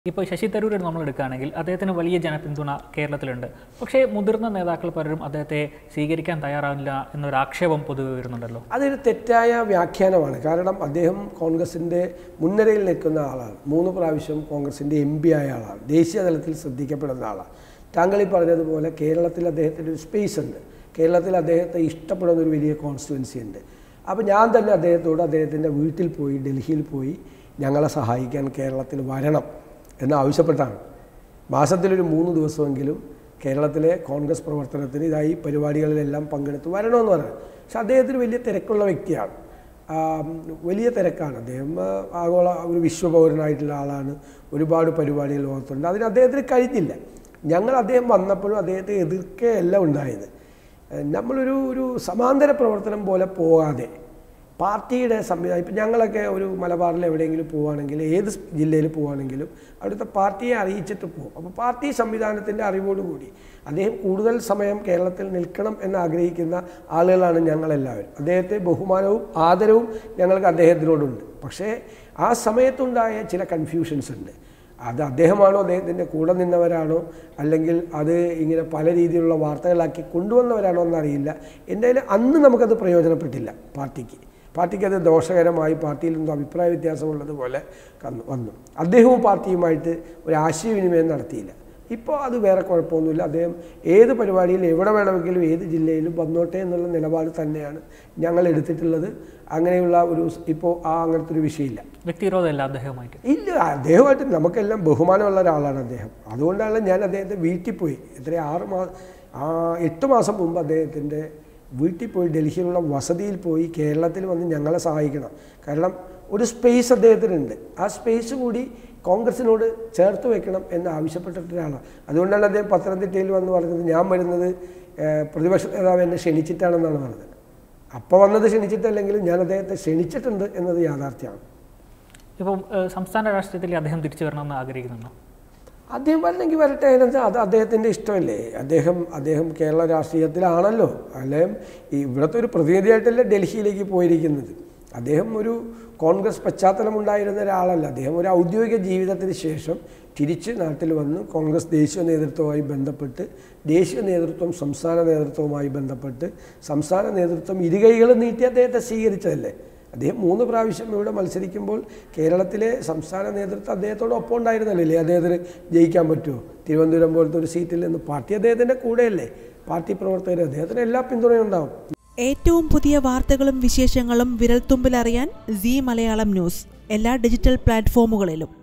ഇപ്പോൾ ശശി തരൂർ നമ്മൾ എടുക്കുകയാണെങ്കിൽ അദ്ദേഹത്തിന് വലിയ ജനപിന്തുണ കേരളത്തിലുണ്ട് പക്ഷേ മുതിർന്ന നേതാക്കൾ പലരും അദ്ദേഹത്തെ സ്വീകരിക്കാൻ തയ്യാറാവില്ല എന്നൊരു ആക്ഷേപം പൊതുവെ വരുന്നുണ്ടല്ലോ അതൊരു തെറ്റായ വ്യാഖ്യാനമാണ് കാരണം അദ്ദേഹം കോൺഗ്രസിൻ്റെ മുൻനിരയിൽ നിൽക്കുന്ന ആളാണ് മൂന്ന് പ്രാവശ്യം കോൺഗ്രസിൻ്റെ എം പി ആയ ആളാണ് ദേശീയ തലത്തിൽ ശ്രദ്ധിക്കപ്പെടുന്ന ആളാണ് താങ്കൾ ഈ പറഞ്ഞതുപോലെ കേരളത്തിൽ അദ്ദേഹത്തിൻ്റെ ഒരു സ്പേസ് ഉണ്ട് കേരളത്തിൽ അദ്ദേഹത്തെ ഇഷ്ടപ്പെടുന്ന ഒരു വലിയ കോൺസ്റ്റിറ്റ്യുവൻസി ഉണ്ട് അപ്പോൾ ഞാൻ തന്നെ അദ്ദേഹത്തോട് അദ്ദേഹത്തിൻ്റെ വീട്ടിൽ പോയി ഡൽഹിയിൽ പോയി ഞങ്ങളെ സഹായിക്കാൻ കേരളത്തിൽ വരണം എന്ന് ആവശ്യപ്പെട്ടാണ് മാസത്തിലൊരു മൂന്ന് ദിവസമെങ്കിലും കേരളത്തിലെ കോൺഗ്രസ് പ്രവർത്തനത്തിന് ഇതായി പരിപാടികളിലെല്ലാം പങ്കെടുത്ത് വരണമെന്ന് പറഞ്ഞു പക്ഷെ അദ്ദേഹത്തിന് വലിയ തിരക്കുള്ള വ്യക്തിയാണ് ആ, വലിയ തിരക്കാണ് അദ്ദേഹം ആ, ആഗോള ഒരു വിശ്വപൗരനായിട്ടുള്ള ആളാണ് ഒരുപാട് പരിപാടികൾ ഓർത്തുണ്ട് അതിന് അദ്ദേഹത്തിന് കഴിഞ്ഞില്ല ഞങ്ങൾ അദ്ദേഹം വന്നപ്പോഴും അദ്ദേഹത്തെ എതിർക്കുകയല്ല ഉണ്ടായത് ഏഹ് നമ്മളൊരു ഒരു സമാന്തര പ്രവർത്തനം പോലെ പോകാതെ പാർട്ടിയുടെ സംവിധാനം ഇപ്പം ഞങ്ങളൊക്കെ ഒരു മലബാറിൽ എവിടെയെങ്കിലും പോവുകയാണെങ്കിൽ ഏത് ജില്ലയിൽ പോവുകയാണെങ്കിലും അവിടുത്തെ പാർട്ടിയെ അറിയിച്ചിട്ട് പോകും അപ്പോൾ പാർട്ടി സംവിധാനത്തിൻ്റെ അറിവോടുകൂടി അദ്ദേഹം കൂടുതൽ സമയം കേരളത്തിൽ നിൽക്കണം എന്ന് ആഗ്രഹിക്കുന്ന ആളുകളാണ് ഞങ്ങളെല്ലാവരും അദ്ദേഹത്തെ ബഹുമാനവും ആദരവും ഞങ്ങൾക്ക് അദ്ദേഹത്തിനോടുണ്ട് പക്ഷേ ആ സമയത്തുണ്ടായ ചില കൺഫ്യൂഷൻസ് ഉണ്ട് അത് അദ്ദേഹമാണോ അദ്ദേഹത്തിൻ്റെ കൂടെ നിന്നവരാണോ അല്ലെങ്കിൽ അത് ഇങ്ങനെ പല രീതിയിലുള്ള വാർത്തകളാക്കി കൊണ്ടുവന്നവരാണോ എന്നറിയില്ല എന്തായാലും അന്ന് നമുക്കത് പ്രയോജനപ്പെട്ടില്ല പാർട്ടിക്ക് പാർട്ടിക്ക് അത് ദോഷകരമായി പാർട്ടിയിൽ നിന്ന് അഭിപ്രായ വ്യത്യാസമുള്ളതുപോലെ കന്നു വന്നു അദ്ദേഹവും പാർട്ടിയുമായിട്ട് ഒരു ആശയവിനിമയം നടത്തിയില്ല ഇപ്പോൾ അത് വേറെ കുഴപ്പമൊന്നുമില്ല അദ്ദേഹം ഏത് പരിപാടിയിൽ എവിടെ വേണമെങ്കിലും ഏത് ജില്ലയിലും വന്നോട്ടെ എന്നുള്ള നിലപാട് തന്നെയാണ് ഞങ്ങൾ എടുത്തിട്ടുള്ളത് അങ്ങനെയുള്ള ഒരു ഇപ്പോൾ ആ അങ്ങനത്തെ ഒരു വിഷയമില്ല വ്യക്തിവിരോധമല്ല അദ്ദേഹവുമായിട്ട് ഇല്ല അദ്ദേഹമായിട്ട് നമുക്കെല്ലാം ബഹുമാനമുള്ള ഒരാളാണ് അദ്ദേഹം അതുകൊണ്ടാണ് ഞാൻ അദ്ദേഹത്തെ വീട്ടിൽ പോയി എത്ര ആറ് മാസം ആ എട്ട് മാസം മുമ്പ് അദ്ദേഹത്തിൻ്റെ വീട്ടിൽ പോയി ഡൽഹിയിലുള്ള വസതിയിൽ പോയി കേരളത്തിൽ വന്ന് ഞങ്ങളെ സഹായിക്കണം കാരണം ഒരു സ്പേസ് അദ്ദേഹത്തിനുണ്ട് ആ സ്പേസ് കൂടി കോൺഗ്രസിനോട് ചേർത്ത് വെക്കണം എന്ന് ആവശ്യപ്പെട്ടിട്ടൊരാളാണ് അതുകൊണ്ടാണ് അദ്ദേഹം പത്തനംതിട്ടയിൽ വന്ന് പറഞ്ഞത് ഞാൻ വരുന്നത് ഏഹ്, പ്രതിപക്ഷ നേതാവ് എന്നെ ക്ഷണിച്ചിട്ടാണെന്നാണ് പറഞ്ഞത് അപ്പോൾ വന്നത് ക്ഷണിച്ചിട്ടല്ലെങ്കിലും ഞാൻ അദ്ദേഹത്തെ ക്ഷണിച്ചിട്ടുണ്ട് എന്നത് യാഥാർത്ഥ്യമാണ് ഇപ്പം ഏഹ്, സംസ്ഥാന രാഷ്ട്രീയത്തിൽ അദ്ദേഹം തിരിച്ചു വരണമെന്ന് ആഗ്രഹിക്കുന്നുണ്ടോ അദ്ദേഹം വരണമെങ്കിൽ വരട്ടെ അതിനകത്ത് അത് അദ്ദേഹത്തിൻ്റെ ഇഷ്ടമല്ലേ അദ്ദേഹം അദ്ദേഹം കേരള രാഷ്ട്രീയത്തിലാണല്ലോ അല്ലെങ്കിൽ ഇവിടുത്തെ ഒരു പ്രതിനിധിയായിട്ടല്ലേ ഡൽഹിയിലേക്ക് പോയിരിക്കുന്നത് അദ്ദേഹം ഒരു കോൺഗ്രസ് പശ്ചാത്തലമുണ്ടായിരുന്ന ഒരാളല്ല അദ്ദേഹം ഒരു ഔദ്യോഗിക ജീവിതത്തിന് ശേഷം തിരിച്ച് നാട്ടിൽ വന്ന് കോൺഗ്രസ് ദേശീയ നേതൃത്വവുമായി ബന്ധപ്പെട്ട് ദേശീയ നേതൃത്വം സംസ്ഥാന നേതൃത്വവുമായി ബന്ധപ്പെട്ട് സംസ്ഥാന നേതൃത്വം ഇരുകൈകൾ നീട്ടി അദ്ദേഹത്തെ സ്വീകരിച്ചതല്ലേ അദ്ദേഹം മൂന്ന് പ്രാവശ്യം ഇവിടെ മത്സരിക്കുമ്പോൾ കേരളത്തിലെ സംസ്ഥാന നേതൃത്വം അദ്ദേഹത്തോടൊപ്പം ഉണ്ടായിരുന്നല്ലേ അദ്ദേഹത്തിന് ജയിക്കാൻ പറ്റുമോ തിരുവനന്തപുരം പോലത്തെ ഒരു സീറ്റിൽ നിന്ന് പാർട്ടി അദ്ദേഹത്തിൻ്റെ കൂടെയല്ലേ പാർട്ടി പ്രവർത്തകർ അദ്ദേഹത്തിന് എല്ലാ പിന്തുണയും ഉണ്ടാവും ഏറ്റവും പുതിയ വാർത്തകളും വിശേഷങ്ങളും വിരൽത്തുമ്പിലറിയാൻ സി മലയാളം ന്യൂസ് എല്ലാ ഡിജിറ്റൽ പ്ലാറ്റ്ഫോമുകളിലും